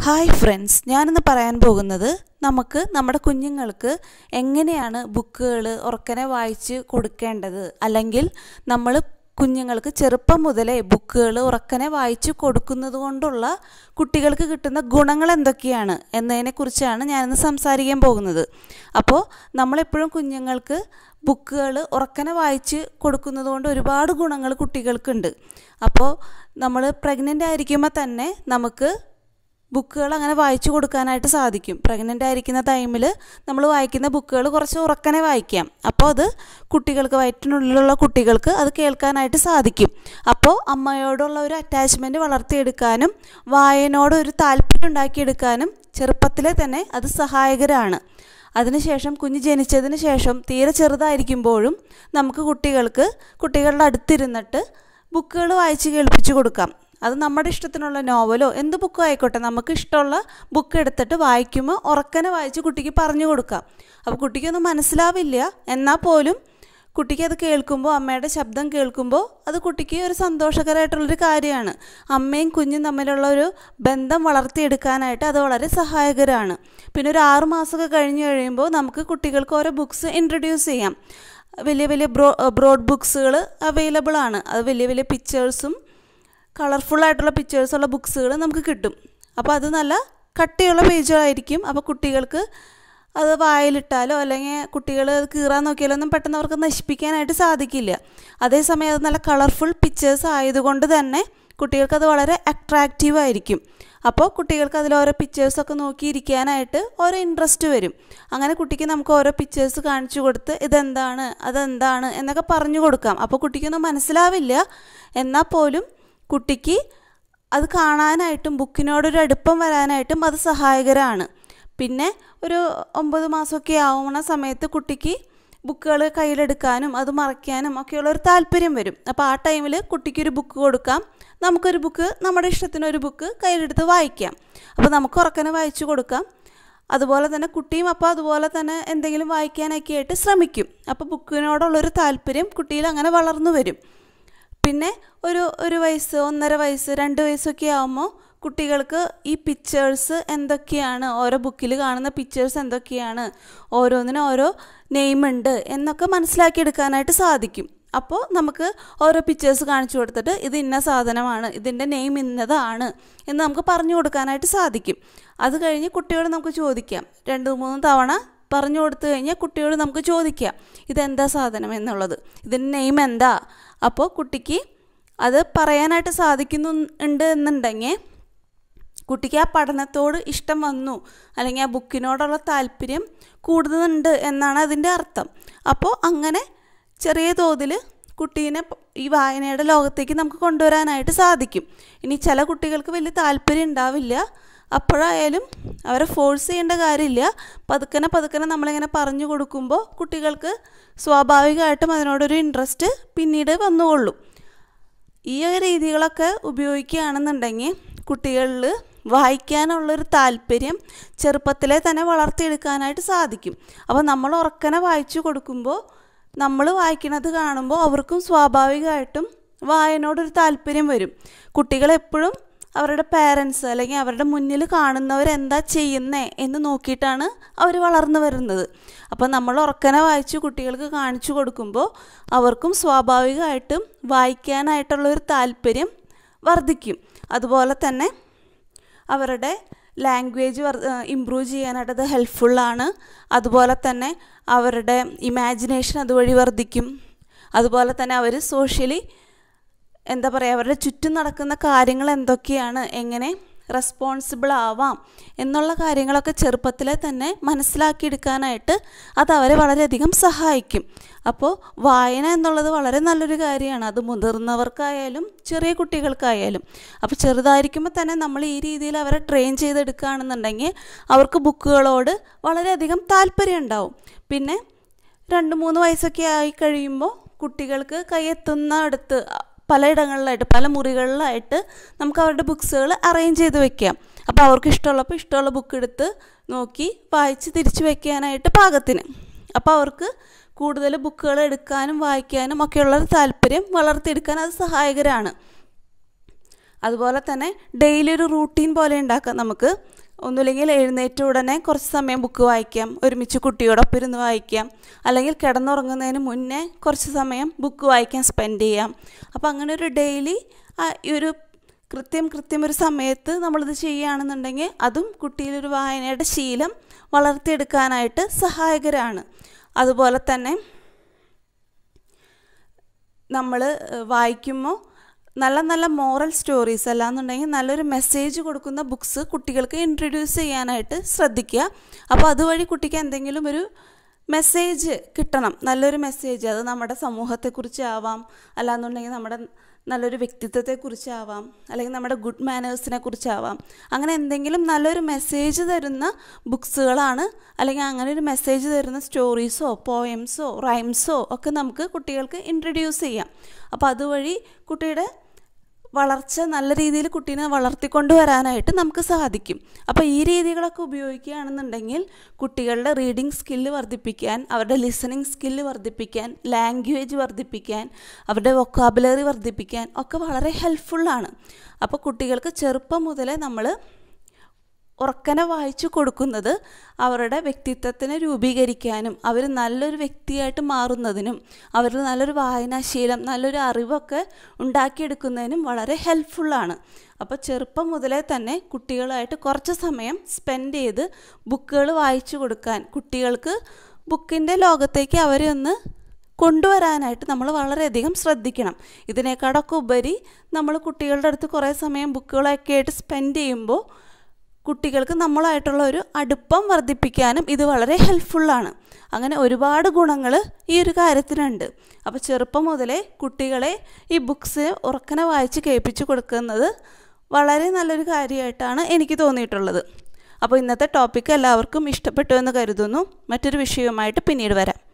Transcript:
hi friends ഞാനിന്ന് പറയാൻ പോകുന്നത് നമുക്ക് നമ്മുടെ കുഞ്ഞുങ്ങൾക്ക് എങ്ങനെയാണ് ബുക്കുകൾ ഉറക്കനെ വായിച്ച് കൊടുക്കേണ്ടത് അല്ലെങ്കിൽ നമ്മൾ കുഞ്ഞുങ്ങൾക്ക് ചെറുപ്പം മുതലേ ബുക്കുകൾ ഉറക്കനെ വായിച്ച് കൊടുക്കുന്നത് കൊണ്ടുള്ള കുട്ടികൾക്ക് കിട്ടുന്ന ഗുണങ്ങൾ എന്തൊക്കെയാണ് എന്നതിനെക്കുറിച്ചാണ് ഞാനിന്ന് സംസാരിക്കാൻ പോകുന്നത് അപ്പോൾ നമ്മളെപ്പോഴും കുഞ്ഞുങ്ങൾക്ക് ബുക്കുകൾ ഉറക്കനെ വായിച്ച് കൊടുക്കുന്നത് കൊണ്ട് ഒരുപാട് ഗുണങ്ങൾ കുട്ടികൾക്കുണ്ട് അപ്പോൾ നമ്മൾ പ്രഗ്നൻ്റ് ആയിരിക്കുമ്പോൾ തന്നെ നമുക്ക് ബുക്കുകൾ അങ്ങനെ വായിച്ചു കൊടുക്കാനായിട്ട് സാധിക്കും പ്രഗ്നൻ്റ് ആയിരിക്കുന്ന ടൈമിൽ നമ്മൾ വായിക്കുന്ന ബുക്കുകൾ കുറച്ച് ഉറക്കനെ വായിക്കാം അപ്പോൾ അത് കുട്ടികൾക്ക് വയറ്റിനുള്ളിലുള്ള കുട്ടികൾക്ക് അത് കേൾക്കാനായിട്ട് സാധിക്കും അപ്പോൾ അമ്മയോടുള്ള ഒരു അറ്റാച്ച്മെൻറ്റ് വളർത്തിയെടുക്കാനും വായനോട് ഒരു താല്പര്യം ഉണ്ടാക്കിയെടുക്കാനും ചെറുപ്പത്തിലെ തന്നെ അത് സഹായകരമാണ് അതിനുശേഷം കുഞ്ഞ് ജനിച്ചതിന് ശേഷം തീരെ ചെറുതായിരിക്കുമ്പോഴും നമുക്ക് കുട്ടികൾക്ക് കുട്ടികളുടെ അടുത്തിരുന്നിട്ട് ബുക്കുകൾ വായിച്ച് കേൾപ്പിച്ചു കൊടുക്കാം അത് നമ്മുടെ ഇഷ്ടത്തിനുള്ള നോവലോ എന്ത് ബുക്കും ആയിക്കോട്ടെ നമുക്ക് ഇഷ്ടമുള്ള ബുക്ക് എടുത്തിട്ട് വായിക്കുമ്പോൾ ഉറക്കനെ വായിച്ച് കുട്ടിക്ക് പറഞ്ഞു കൊടുക്കാം അപ്പോൾ കുട്ടിക്കൊന്നും മനസ്സിലാവില്ല എന്നാൽ പോലും കുട്ടിക്ക് അത് കേൾക്കുമ്പോൾ അമ്മയുടെ ശബ്ദം കേൾക്കുമ്പോൾ അത് കുട്ടിക്ക് ഒരു സന്തോഷകരമായിട്ടുള്ളൊരു കാര്യമാണ് അമ്മയും കുഞ്ഞും തമ്മിലുള്ള ഒരു ബന്ധം വളർത്തിയെടുക്കാനായിട്ട് അത് വളരെ സഹായകരമാണ് പിന്നെ ഒരു ആറു മാസമൊക്കെ കഴിഞ്ഞ് കഴിയുമ്പോൾ നമുക്ക് കുട്ടികൾക്ക് ഓരോ ബുക്സ് ഇൻട്രൊഡ്യൂസ് ചെയ്യാം വലിയ വലിയ ബ്രോ ബ്രോഡ് ബുക്സുകൾ അവൈലബിൾ ആണ് അത് വലിയ വലിയ പിക്ചേഴ്സും കളർഫുള്ളായിട്ടുള്ള പിക്ചേഴ്സുള്ള ബുക്സുകൾ നമുക്ക് കിട്ടും അപ്പോൾ അത് നല്ല കട്ടിയുള്ള പേജുകളായിരിക്കും അപ്പോൾ കുട്ടികൾക്ക് അത് വായിലിട്ടാലോ അല്ലെങ്കിൽ കുട്ടികൾ അത് കീറാൻ നോക്കിയാലൊന്നും പെട്ടെന്ന് അവർക്ക് നശിപ്പിക്കാനായിട്ട് സാധിക്കില്ല അതേസമയം അത് നല്ല കളർഫുൾ പിക്ചേഴ്സ് ആയതുകൊണ്ട് തന്നെ കുട്ടികൾക്ക് അത് വളരെ അട്രാക്റ്റീവ് ആയിരിക്കും അപ്പോൾ കുട്ടികൾക്ക് അതിൽ ഓരോ പിക്ചേഴ്സൊക്കെ നോക്കിയിരിക്കാനായിട്ട് ഓരോ ഇൻട്രസ്റ്റ് വരും അങ്ങനെ കുട്ടിക്ക് നമുക്ക് ഓരോ പിക്ചേഴ്സ് കാണിച്ചു കൊടുത്ത് ഇതെന്താണ് അതെന്താണ് എന്നൊക്കെ പറഞ്ഞു കൊടുക്കാം അപ്പോൾ കുട്ടിക്കൊന്നും മനസ്സിലാവില്ല എന്നാൽ പോലും കുട്ടിക്ക് അത് കാണാനായിട്ടും ബുക്കിനോടൊരു അടുപ്പം വരാനായിട്ടും അത് സഹായകരമാണ് പിന്നെ ഒരു ഒമ്പത് മാസമൊക്കെ ആവുന്ന സമയത്ത് കുട്ടിക്ക് ബുക്കുകൾ കയ്യിലെടുക്കാനും അത് മറയ്ക്കാനും ഒക്കെയുള്ള ഒരു താല്പര്യം വരും അപ്പോൾ ആ ടൈമിൽ കുട്ടിക്കൊരു ബുക്ക് കൊടുക്കാം നമുക്കൊരു ബുക്ക് നമ്മുടെ ഇഷ്ടത്തിനൊരു ബുക്ക് കയ്യിലെടുത്ത് വായിക്കാം അപ്പോൾ നമുക്ക് ഉറക്കനെ വായിച്ചു കൊടുക്കാം അതുപോലെ തന്നെ കുട്ടിയും അപ്പോൾ അതുപോലെ തന്നെ എന്തെങ്കിലും വായിക്കാനൊക്കെ ആയിട്ട് ശ്രമിക്കും അപ്പോൾ ബുക്കിനോടുള്ളൊരു താല്പര്യം കുട്ടിയിൽ അങ്ങനെ വളർന്നു വരും പിന്നെ ഒരു ഒരു വയസ്സ് ഒന്നര വയസ്സ് രണ്ട് വയസ്സൊക്കെ ആകുമ്പോൾ കുട്ടികൾക്ക് ഈ പിക്ചേഴ്സ് എന്തൊക്കെയാണ് ഓരോ ബുക്കിൽ കാണുന്ന പിക്ചേഴ്സ് എന്തൊക്കെയാണ് ഓരോന്നിനും ഓരോ നെയിം ഉണ്ട് എന്നൊക്കെ മനസ്സിലാക്കിയെടുക്കാനായിട്ട് സാധിക്കും അപ്പോൾ നമുക്ക് ഓരോ പിക്ചേഴ്സ് കാണിച്ചു കൊടുത്തിട്ട് ഇത് ഇന്ന സാധനമാണ് ഇതിൻ്റെ നെയിം ഇന്നതാണ് എന്ന് നമുക്ക് പറഞ്ഞു കൊടുക്കാനായിട്ട് സാധിക്കും അത് കഴിഞ്ഞ് കുട്ടിയോട് നമുക്ക് ചോദിക്കാം രണ്ട് മൂന്ന് തവണ പറഞ്ഞു കൊടുത്തു കഴിഞ്ഞാൽ കുട്ടിയോട് നമുക്ക് ചോദിക്കാം ഇതെന്താ സാധനം എന്നുള്ളത് ഇതിൻ്റെ നെയിം എന്താ അപ്പോൾ കുട്ടിക്ക് അത് പറയാനായിട്ട് സാധിക്കുന്നുണ്ട് എന്നുണ്ടെങ്കിൽ കുട്ടിക്ക് ആ പഠനത്തോട് ഇഷ്ടം വന്നു അല്ലെങ്കിൽ ആ ബുക്കിനോടുള്ള താല്പര്യം കൂടുതലുണ്ട് എന്നാണ് അതിൻ്റെ അർത്ഥം അപ്പോൾ അങ്ങനെ ചെറിയ തോതിൽ കുട്ടീനെ ഈ വായനയുടെ ലോകത്തേക്ക് നമുക്ക് കൊണ്ടുവരാനായിട്ട് സാധിക്കും ഇനി ചില കുട്ടികൾക്ക് വലിയ താല്പര്യം ഉണ്ടാവില്ല അപ്പോഴായാലും അവരെ ഫോഴ്സ് ചെയ്യേണ്ട കാര്യമില്ല പതുക്കനെ പതുക്കനെ നമ്മളിങ്ങനെ പറഞ്ഞു കൊടുക്കുമ്പോൾ കുട്ടികൾക്ക് സ്വാഭാവികമായിട്ടും അതിനോടൊരു ഇൻട്രസ്റ്റ് പിന്നീട് വന്നുകൊള്ളും ഈ രീതികളൊക്കെ ഉപയോഗിക്കുകയാണെന്നുണ്ടെങ്കിൽ കുട്ടികളിൽ വായിക്കാനുള്ളൊരു താല്പര്യം ചെറുപ്പത്തിലെ തന്നെ വളർത്തിയെടുക്കാനായിട്ട് സാധിക്കും അപ്പോൾ നമ്മൾ ഉറക്കനെ വായിച്ചു കൊടുക്കുമ്പോൾ നമ്മൾ വായിക്കുന്നത് കാണുമ്പോൾ അവർക്കും സ്വാഭാവികമായിട്ടും വായനോടൊരു താല്പര്യം വരും കുട്ടികളെപ്പോഴും അവരുടെ പേരൻസ് അല്ലെങ്കിൽ അവരുടെ മുന്നിൽ കാണുന്നവരെന്താ ചെയ്യുന്നേ എന്ന് നോക്കിയിട്ടാണ് അവർ വളർന്നു വരുന്നത് അപ്പോൾ നമ്മൾ ഉറക്കനെ വായിച്ച് കുട്ടികൾക്ക് കാണിച്ചു കൊടുക്കുമ്പോൾ അവർക്കും സ്വാഭാവികമായിട്ടും വായിക്കാനായിട്ടുള്ളൊരു താല്പര്യം വർദ്ധിക്കും അതുപോലെ തന്നെ അവരുടെ ലാംഗ്വേജ് ഇമ്പ്രൂവ് ചെയ്യാനായിട്ട് അത് ഹെൽപ്ഫുള്ളാണ് അതുപോലെ തന്നെ അവരുടെ ഇമാജിനേഷൻ അതുവഴി വർദ്ധിക്കും അതുപോലെ തന്നെ അവർ സോഷ്യലി എന്താ പറയുക അവരുടെ ചുറ്റും നടക്കുന്ന കാര്യങ്ങൾ എന്തൊക്കെയാണ് എങ്ങനെ റെസ്പോൺസിബിൾ ആവാം എന്നുള്ള കാര്യങ്ങളൊക്കെ ചെറുപ്പത്തിലെ തന്നെ മനസ്സിലാക്കിയെടുക്കാനായിട്ട് അത് അവരെ വളരെയധികം സഹായിക്കും അപ്പോൾ വായന എന്നുള്ളത് വളരെ നല്ലൊരു കാര്യമാണ് അത് മുതിർന്നവർക്കായാലും ചെറിയ കുട്ടികൾക്കായാലും അപ്പോൾ ചെറുതായിരിക്കുമ്പോൾ തന്നെ നമ്മൾ ഈ രീതിയിൽ അവരെ ട്രെയിൻ ചെയ്തെടുക്കുകയാണെന്നുണ്ടെങ്കിൽ അവർക്ക് ബുക്കുകളോട് വളരെയധികം താല്പര്യം ഉണ്ടാവും പിന്നെ രണ്ട് മൂന്ന് വയസ്സൊക്കെ ആയി കഴിയുമ്പോൾ കുട്ടികൾക്ക് കൈയെത്തുന്ന അടുത്ത് പലയിടങ്ങളിലായിട്ട് പല മുറികളിലായിട്ട് നമുക്ക് അവരുടെ ബുക്സുകൾ അറേഞ്ച് ചെയ്ത് വെക്കാം അപ്പോൾ അവർക്ക് ഇഷ്ടമുള്ളപ്പോൾ ഇഷ്ടമുള്ള ബുക്ക് എടുത്ത് നോക്കി വായിച്ച് തിരിച്ചു വെക്കാനായിട്ട് പാകത്തിന് അപ്പോൾ അവർക്ക് കൂടുതൽ ബുക്കുകൾ എടുക്കാനും വായിക്കാനും ഒക്കെയുള്ള താല്പര്യം വളർത്തിയെടുക്കാൻ അത് സഹായകരമാണ് അതുപോലെ തന്നെ ഡെയിലി ഒരു റൂട്ടീൻ പോലെ ഉണ്ടാക്കാം നമുക്ക് ഒന്നുമില്ലെങ്കിൽ എഴുന്നേറ്റ ഉടനെ കുറച്ച് സമയം ബുക്ക് വായിക്കാം ഒരുമിച്ച് കുട്ടിയോടൊപ്പം ഇരുന്ന് വായിക്കാം അല്ലെങ്കിൽ കിടന്നുറങ്ങുന്നതിന് മുന്നേ കുറച്ച് സമയം ബുക്ക് വായിക്കാൻ സ്പെൻഡ് ചെയ്യാം അപ്പോൾ അങ്ങനെ ഒരു ഡെയിലി ഈ ഒരു കൃത്യം കൃത്യം ഒരു സമയത്ത് നമ്മളിത് ചെയ്യുകയാണെന്നുണ്ടെങ്കിൽ അതും കുട്ടിയിലൊരു വായനയുടെ ശീലം വളർത്തിയെടുക്കാനായിട്ട് സഹായകരമാണ് അതുപോലെ തന്നെ നമ്മൾ വായിക്കുമ്പോൾ നല്ല നല്ല മോറൽ സ്റ്റോറീസ് അല്ലാന്നുണ്ടെങ്കിൽ നല്ലൊരു മെസ്സേജ് കൊടുക്കുന്ന ബുക്സ് കുട്ടികൾക്ക് ഇൻട്രൊഡ്യൂസ് ചെയ്യാനായിട്ട് ശ്രദ്ധിക്കുക അപ്പോൾ അതുവഴി കുട്ടിക്ക് എന്തെങ്കിലും ഒരു മെസ്സേജ് കിട്ടണം നല്ലൊരു മെസ്സേജ് അത് നമ്മുടെ സമൂഹത്തെക്കുറിച്ചാവാം അല്ലാന്നുണ്ടെങ്കിൽ നമ്മുടെ നല്ലൊരു വ്യക്തിത്വത്തെക്കുറിച്ചാവാം അല്ലെങ്കിൽ നമ്മുടെ ഗുഡ് മാനേഴ്സിനെ കുറിച്ചാവാം അങ്ങനെ എന്തെങ്കിലും നല്ലൊരു മെസ്സേജ് തരുന്ന ബുക്സുകളാണ് അല്ലെങ്കിൽ അങ്ങനെ ഒരു മെസ്സേജ് തരുന്ന സ്റ്റോറീസോ പോയംസോ റൈംസോ ഒക്കെ നമുക്ക് കുട്ടികൾക്ക് ഇൻട്രൊഡ്യൂസ് ചെയ്യാം അപ്പോൾ അതുവഴി കുട്ടിയുടെ വളർച്ച നല്ല രീതിയിൽ കുട്ടീനെ വളർത്തിക്കൊണ്ട് വരാനായിട്ട് നമുക്ക് സാധിക്കും അപ്പോൾ ഈ രീതികളൊക്കെ ഉപയോഗിക്കുകയാണെന്നുണ്ടെങ്കിൽ കുട്ടികളുടെ റീഡിംഗ് സ്കില്ല് വർദ്ധിപ്പിക്കാൻ അവരുടെ ലിസണിങ് സ്കില്ല് വർദ്ധിപ്പിക്കാൻ ലാംഗ്വേജ് വർദ്ധിപ്പിക്കാൻ അവരുടെ വൊക്കാബുലറി വർദ്ധിപ്പിക്കാൻ ഒക്കെ വളരെ ഹെൽപ്ഫുള്ളാണ് അപ്പോൾ കുട്ടികൾക്ക് ചെറുപ്പം മുതലേ നമ്മൾ ഉറക്കനെ വായിച്ചു കൊടുക്കുന്നത് അവരുടെ വ്യക്തിത്വത്തിനെ രൂപീകരിക്കാനും അവർ നല്ലൊരു വ്യക്തിയായിട്ട് മാറുന്നതിനും അവരിൽ നല്ലൊരു വായനാശീലം നല്ലൊരു അറിവൊക്കെ ഉണ്ടാക്കിയെടുക്കുന്നതിനും വളരെ ഹെൽപ്ഫുള്ളാണ് അപ്പോൾ ചെറുപ്പം മുതലേ തന്നെ കുട്ടികളായിട്ട് കുറച്ച് സമയം സ്പെൻഡ് ചെയ്ത് ബുക്കുകൾ വായിച്ചു കൊടുക്കാൻ കുട്ടികൾക്ക് ബുക്കിൻ്റെ ലോകത്തേക്ക് അവരെ ഒന്ന് കൊണ്ടുവരാനായിട്ട് നമ്മൾ വളരെയധികം ശ്രദ്ധിക്കണം ഇതിനേക്കാളൊക്കെ ഉപരി നമ്മൾ കുട്ടികളുടെ അടുത്ത് കുറേ സമയം ബുക്കുകളൊക്കെ ആയിട്ട് സ്പെൻഡ് ചെയ്യുമ്പോൾ കുട്ടികൾക്ക് നമ്മളായിട്ടുള്ള ഒരു അടുപ്പം വർദ്ധിപ്പിക്കാനും ഇത് വളരെ ഹെൽപ്ഫുള്ളാണ് അങ്ങനെ ഒരുപാട് ഗുണങ്ങൾ ഈ ഒരു കാര്യത്തിനുണ്ട് അപ്പോൾ ചെറുപ്പം മുതലേ കുട്ടികളെ ഈ ബുക്സ് ഉറക്കനെ വായിച്ച് കേൾപ്പിച്ച് കൊടുക്കുന്നത് വളരെ നല്ലൊരു കാര്യമായിട്ടാണ് എനിക്ക് തോന്നിയിട്ടുള്ളത് അപ്പോൾ ഇന്നത്തെ ടോപ്പിക്ക് എല്ലാവർക്കും ഇഷ്ടപ്പെട്ടു എന്ന് കരുതുന്നു മറ്റൊരു വിഷയവുമായിട്ട് പിന്നീട് വരാം